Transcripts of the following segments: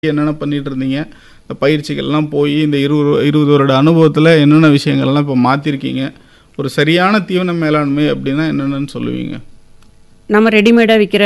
என்னென்ன பண்ணிட்டு இருந்தீங்க இந்த பயிற்சிகள்லாம் போய் இந்த இருபது இருபது வருட அனுபவத்தில் என்னென்ன விஷயங்கள்லாம் இப்போ மாற்றிருக்கீங்க ஒரு சரியான தீவன மேலாண்மை அப்படின்னா என்னென்னு சொல்லுவீங்க நம்ம ரெடிமேடாக விற்கிற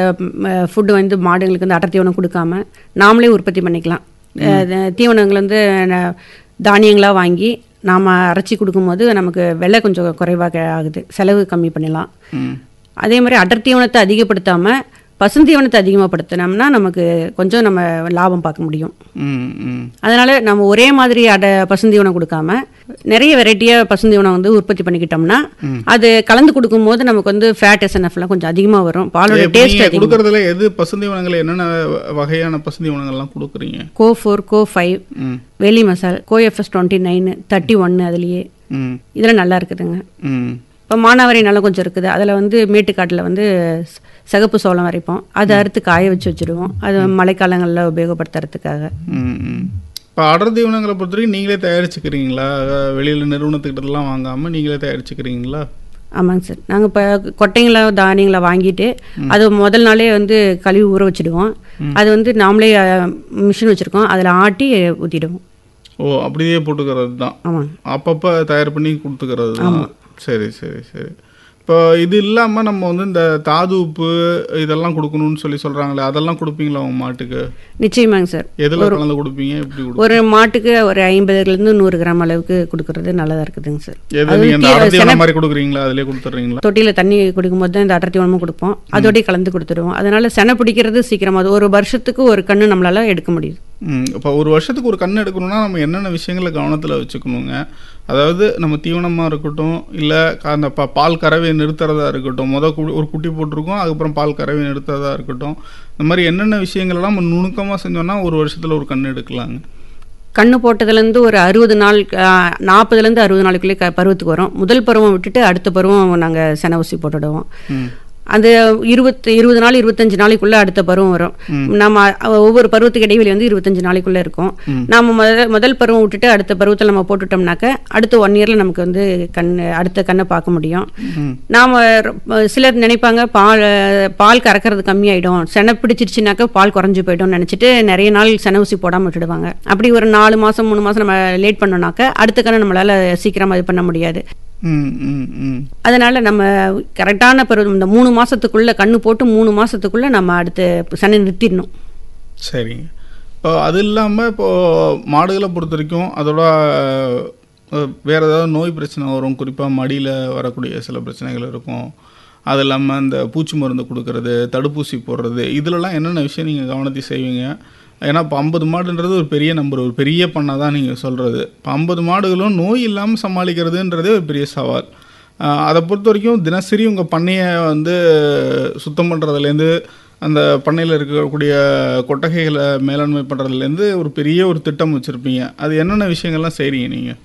ஃபுட்டு வந்து மாடுங்களுக்கு வந்து அடர் தீவனம் கொடுக்காம நாமளே உற்பத்தி பண்ணிக்கலாம் அஹ், தீவனங்கள் வந்து ந- தானியங்களா வாங்கி நாம் அரைச்சி கொடுக்கும்போது நமக்கு விலை கொஞ்சம் குறைவாக ஆகுது செலவு கம்மி பண்ணலாம் ம் அதே மாதிரி அடர் தீவனத்தை அதிகப்படுத்தாமல் பசுந்தீவனத்தை அதிகமாகப்படுத்தினோம்னா நமக்கு கொஞ்சம் நம்ம லாபம் பார்க்க முடியும் ம் ம் அதனால் நம்ம ஒரே மாதிரி அடை பசுந்தீவனம் கொடுக்காம நிறைய வெரைட்டியாக பசுந்தீவனம் வந்து உற்பத்தி பண்ணிக்கிட்டோம்னா அது கலந்து கொடுக்கும்போது நமக்கு வந்து ஃபேட் எஸ்என்எஃப்லாம் கொஞ்சம் அதிகமாக வரும் பாலோட இப்ப டேஸ்ட் நீங்க அதிகம் கொடுக்கறதுல எது பசுந்தீவனங்கள் என்னென்ன வகையான பசுந்தீவனங்கள்லாம் கொடுக்குறீங்க கோ ஃபோர் கோ ஃபைவ் ம் வேலி மசால் கோ எஃப்எஸ் டுவெண்ட்டி நைன் தேர்ட்டி ஒன்று அதுலேயே ம் இதெல்லாம் நல்லா இருக்குதுங்க ம் இப்போ மானாவாரி நல்லா கொஞ்சம் இருக்குது அதில் வந்து மேட்டுக்காட்டில் வந்து ச- சிகப்பு சோளம் வரைப்போம் அதை அறுத்து காய வச்சு வச்சுடுவோம் அது மழைக்காலங்களில் உபயோகப்படுத்துறதுக்காக ம் ம் இப்போ அடர் தீவனங்களை பொறுத்த வரைக்கும் நீங்களே தயாரிச்சுக்கிறீங்களா வெளியில் நிறுவனத்துக்கிட்டலாம் வாங்காமல் நீங்களே தயாரிச்சுக்கிறீங்களா ஆமாங்க சார் நாங்கள் இப்போ கொட்டைங்களா தானியங்களை வாங்கிட்டு அது முதல் நாளே வந்து கழுவி ஊற வச்சுடுவோம் அது வந்து நாமளே மிஷின் வச்சுருக்கோம் அதில் ஆட்டி ஊற்றிடுவோம் ஓ அப்படியே போட்டுக்கிறது தான் ஆமாங்க அப்பப்போ தயார் பண்ணி கொடுத்துக்கிறது தான் சரி சரி சரி இப்போ இது இல்லாமல் நம்ம வந்து இந்த தாது உப்பு இதெல்லாம் கொடுக்கணும்னு சொல்லி சொல்கிறாங்களே அதெல்லாம் கொடுப்பீங்களா உங்கள் மாட்டுக்கு நிச்சயமாங்க சார் எதில் கலந்து கொடுப்பீங்க எப்படி கொடுப்பீங்க ஒரு மாட்டுக்கு ஒரு ஐம்பதுலேருந்து நூறு கிராம் அளவுக்கு கொடுக்கறது நல்லதாக இருக்குதுங்க சார் எது நீங்கள் இந்த அடர்த்தியான மாதிரி கொடுக்குறீங்களா அதிலே கொடுத்துட்றீங்களா தொட்டியில் தண்ணி குடிக்கும்போது தான் இந்த அடர்த்தி உணவும் கொடுப்போம் அதோடய கலந்து கொடுத்துடுவோம் அதனால செனை பிடிக்கிறது சீக்கிரமாக அது ஒரு வருஷத்துக்கு ஒரு கன்று நம்மளால எடுக்க முடியுது ம் இப்போ ஒரு வருஷத்துக்கு ஒரு கண் எடுக்கணும்னா நம்ம என்னென்ன விஷயங்களை கவனத்தில் வச்சுக்கணுங்க அதாவது நம்ம தீவனமாக இருக்கட்டும் இல்லை அந்த பா பால் கறவையை நிறுத்துறதா இருக்கட்டும் முத கு- ஒரு குட்டி போட்டிருக்கோம் அதுக்கப்புறம் பால் கறவையை நிறுத்துறதா இருக்கட்டும் இந்த மாதிரி என்னென்ன விஷயங்கள்லாம் நம்ம நுணுக்கமாக செஞ்சோம்னா ஒரு வருஷத்தில் ஒரு கண் எடுக்கலாங்க கண்ணு போட்டதுலேருந்து ஒரு அறுபது நாள் நாற்பதுலேருந்து அறுபது நாளுக்குள்ளே க பருவத்துக்கு வரும் முதல் பருவம் விட்டுட்டு அடுத்த பருவம் நாங்கள் செனை ஊசி போட்டுடுவோம் ம் அது இருபத்து இருபது நாள் இருபத்தஞ்சு நாளைக்குள்ள அடுத்த பருவம் வரும் நம்ம அஹ், ஒவ்வொரு பருவத்துக்கு இடைவெளி வந்து இருபத்தஞ்சு நாளைக்குள்ள இருக்கும் நாம முதல் முதல் பருவம் விட்டுட்டு அடுத்த பருவத்தில் நம்ம போட்டுட்டோம்னாக்க அடுத்த ஒன் இயர்ல நமக்கு வந்து கண் அடுத்த கண்ணை பார்க்க முடியும் ம் நாம ரொ- சிலர் நினைப்பாங்க பால் பால் கறக்கிறது கம்மியாயிடும் செனை பிடிச்சிருச்சுனாக்கா பால் குறைஞ்சு போயிடும் நினைச்சிட்டு நிறைய நாள் செனை ஊசி போடாம விட்டுடுவாங்க அப்படி ஒரு நாலு மாசம் மூணு மாசம் நம்ம லேட் பண்ணோம்னாக்க அடுத்த கண்ணை நம்மளால சீக்கிரமா இது பண்ண முடியாது ம் ம் ம் அதனால நம்ம கரெக்டான பருவம் இந்த மூணு மாசத்துக்குள்ள கண்ணு போட்டு மூணு மாசத்துக்குள்ள நம்ம அடுத்து சனை நிறுத்திடணும் சரிங்க இப்போ அது இல்லாமல் இப்போது மாடுகளை பொறுத்த வரைக்கும் அதோட அஹ், வேற ஏதாவது நோய் பிரச்சனை வரும் குறிப்பாக மடியில் வரக்கூடிய சில பிரச்சனைகள் இருக்கும் அது இல்லாமல் இந்த பூச்சி மருந்து கொடுக்கறது தடுப்பூசி போடுறது இதுலலாம் என்னென்ன விஷயம் நீங்கள் கவனத்தை செய்வீங்க ஏன்னா இப்போ ஐம்பது மாடுன்றது ஒரு பெரிய நம்பர் ஒரு பெரிய பண்ணை தான் நீங்கள் சொல்கிறது இப்போ ஐம்பது மாடுகளும் நோய் இல்லாமல் சமாளிக்கிறதுன்றதே ஒரு பெரிய சவால் ஆஹ் அதை பொறுத்த வரைக்கும் தினசரி உங்கள் பண்ணையை வந்து சுத்தம் பண்ணுறதுலேருந்து அந்த பண்ணையில் இருக்கக்கூடிய கொட்டகைகளை மேலாண்மை பண்ணுறதுலேருந்து ஒரு பெரிய ஒரு திட்டம் வச்சுருப்பீங்க அது என்னென்ன விஷயங்கள்லாம் செய்கிறீங்க நீங்கள்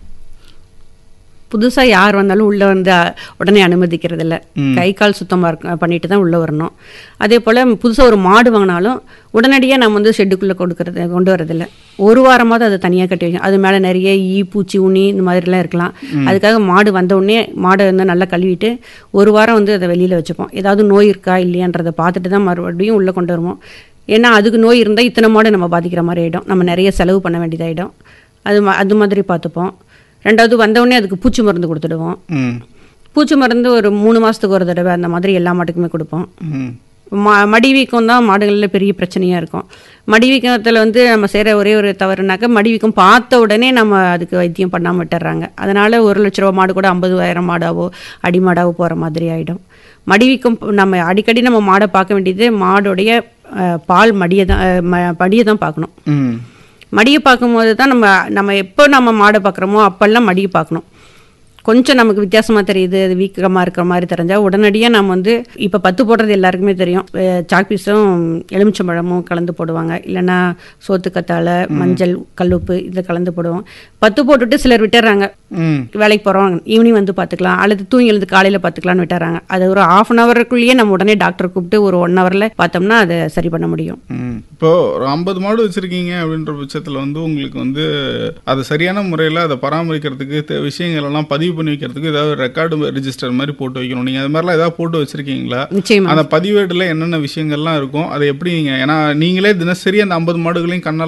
புதுசா யார் வந்தாலும் உள்ள வந்து அ, உடனே அனுமதிக்கிறது இல்ல கை கால் சுத்தமாக இருக்க பண்ணிட்டு தான் உள்ள வரணும் அதே போல புதுசா ஒரு மாடு வாங்கினாலும் உடனடியா நம்ம வந்து ஷெட்டுக்குள்ள கொடுக்கறது கொண்டு வரதில்ல ஒரு வாரமாவது அதை தனியா கட்டி வைக்கணும் அது மேல நிறைய ஈ பூச்சி உனி இந்த மாதிரிலாம் இருக்கலாம் அதுக்காக மாடு வந்த உடனே மாடை வந்து நல்லா கழுவிட்டு ஒரு வாரம் வந்து அதை வெளியில வச்சுப்போம் ஏதாவது நோய் இருக்கா இல்லையான்றதை பார்த்துட்டு தான் மறுபடியும் உள்ள கொண்டு வருவோம் ஏன்னா அதுக்கு நோய் இருந்தால் இத்தனை மாடு நம்ம பாதிக்கிற மாதிரி ஆகிடும் நம்ம நிறைய செலவு பண்ண வேண்டியதாகிடும் அது மா- அது மாதிரி பார்த்துப்போம் ரெண்டாவது வந்தவுடனே அதுக்கு பூச்சி மருந்து கொடுத்துடுவோம் ம் பூச்சி மருந்து ஒரு மூணு மாதத்துக்கு ஒரு தடவை அந்த மாதிரி எல்லா மாட்டுக்குமே கொடுப்போம் ம் ம மடி வீக்கம் தான் மாடுகளில் பெரிய பிரச்சனையாக இருக்கும் மடி வீக்கத்தில் வந்து நம்ம செய்கிற ஒரே ஒரு தவறுனாக்கா மடி வீக்கம் பார்த்த உடனே நம்ம அதுக்கு வைத்தியம் பண்ணாமல் விட்டுறாங்க அதனால் ஒரு லட்ச ரூபா மாடு கூட ஐம்பதுவாயிரம் மாடாவோ அடி மாடாவோ போகிற மாதிரி ஆகிடும் மடி வீக்கம் நம்ம அடிக்கடி நம்ம மாடை பார்க்க வேண்டியது மாடோடைய அஹ், பால் மடியை தான் அஹ், ம- மடியை தான் பார்க்கணும் ம் மடியை பார்க்கும்போது தான் நம்ம நம்ம எப்போ நம்ம மாடை பார்க்குறோமோ அப்போல்லாம் மடியை பார்க்கணும் கொஞ்சம் நமக்கு வித்தியாசமாக தெரியுது அது வீக்கமாக இருக்கிற மாதிரி தெரிஞ்சால் உடனடியாக நம்ம வந்து இப்போ பத்து போடுறது எல்லாருக்குமே தெரியும் அஹ் சாக் பீஸும் எலுமிச்சம்பழமும் கலந்து போடுவாங்க இல்லைன்னா சோத்து கத்தாழை மஞ்சள் கல்லுப்பு இதை கலந்து போடுவோம் பத்து போட்டுட்டு சிலர் விட்டுறாங்க ம் வேலைக்கு போகிறோம் ஈவினிங் வந்து பார்த்துக்கலாம் அல்லது தூங்கி எழுந்து காலையில் பார்த்துக்கலாம்னு விட்டுறாங்க அது ஒரு ஆஃப் அன் ஹவருக்குள்ளேயே நம்ம உடனே டாக்டரை கூப்பிட்டு ஒரு ஒன் ஹவரில் பார்த்தோம்னா அதை சரி பண்ண முடியும் ம். இப்போ ஒரு ஐம்பது மாடு வச்சிருக்கீங்க அப்படின்ற பட்சத்தில் வந்து உங்களுக்கு வந்து அதை சரியான முறையில் அதை பராமரிக்கிறதுக்கு தே- விஷயங்கள் எல்லாம் பதிவு பண்ணி வைக்கிறதுக்கு ஏதாவது ரெக்கார்டு ரிஜிஸ்டர் மாதிரி போட்டு வைக்கணும் நீங்கள் அது மாதிரிலாம் ஏதாவது போட்டு வச்சிருக்கீங்களா நிச்சயமா அந்த பதிவேட்டில் என்னென்ன விஷயங்கள்லாம் இருக்கும் அதை எப்படி நீங்கள் ஏன்னா நீங்களே தினசரி அந்த ஐம்பது மாடுகளையும் கண்ணால்